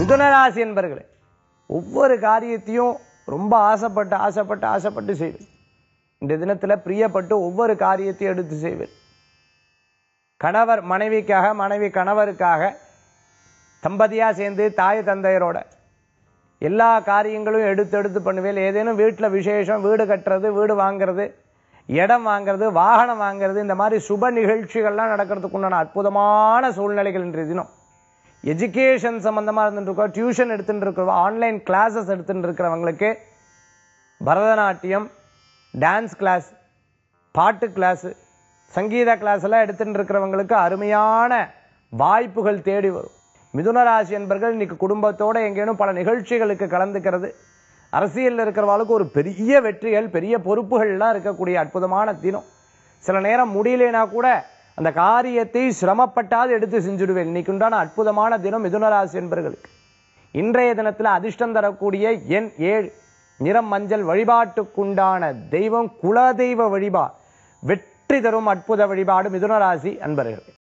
மிதுனராசி என்பர்களே ஒவ்வொரு காரியத்தையும் ரொம்ப ஆசைப்பட்டு ஆசைப்பட்டு ஆசைப்பட்டு செய்வேன் இந்த தினத்துல பிரியப்பட்டு ஒவ்வொரு காரியத்தையும் எடுத்து செய்வேன் கணவர் மனைவிக்காக மனைவி கணவருக்காக தம்பதியா சேர்ந்து தாய் தந்தையரோட எல்லா காரியங்களும் எடுத்து எடுத்து பண்ணுவேன் ஏதேனும் வீட்டில் விசேஷம் வீடு கட்டுறது வீடு வாங்குறது இடம் வாங்குறது வாகனம் வாங்குறது இந்த மாதிரி சுப நிகழ்ச்சிகள்லாம் நடக்கிறதுக்கு உண்டான அற்புதமான சூழ்நிலைகள் இன்றைய தினம் எஜுகேஷன் சம்பந்தமா இருந்துட்டு இருக்கோம் டியூஷன் எடுத்துட்டு இருக்கிறோம் ஆன்லைன் கிளாஸஸ் எடுத்துட்டு இருக்கிறவங்களுக்கு பரதநாட்டியம் டான்ஸ் கிளாஸ் பாட்டு கிளாஸ் சங்கீத கிளாஸ் எல்லாம் எடுத்துட்டு இருக்கிறவங்களுக்கு அருமையான வாய்ப்புகள் தேடி வரும் மிதுன ராசி என்பர்கள் இன்னைக்கு குடும்பத்தோட எங்கேனும் பல நிகழ்ச்சிகளுக்கு கலந்துக்கிறது அரசியலில் இருக்கிறவங்களுக்கு ஒரு பெரிய வெற்றிகள் பெரிய பொறுப்புகள்லாம் இருக்கக்கூடிய அற்புதமான தினம் சில நேரம் முடியலைனா கூட அந்த காரியத்தை சிரமப்பட்டாது எடுத்து செஞ்சுடுவேன் இன்னைக்கு உண்டான அற்புதமான தினம் மிதுன ராசி என்பர்களுக்கு இன்றைய தினத்தில் அதிர்ஷ்டம் தரக்கூடிய எண் ஏழு நிறம் மஞ்சள் வழிபாட்டுக்குண்டான தெய்வம் குலதெய்வ வழிபா வெற்றி தரும் அற்புத வழிபாடு மிதுன ராசி அன்பர்கள்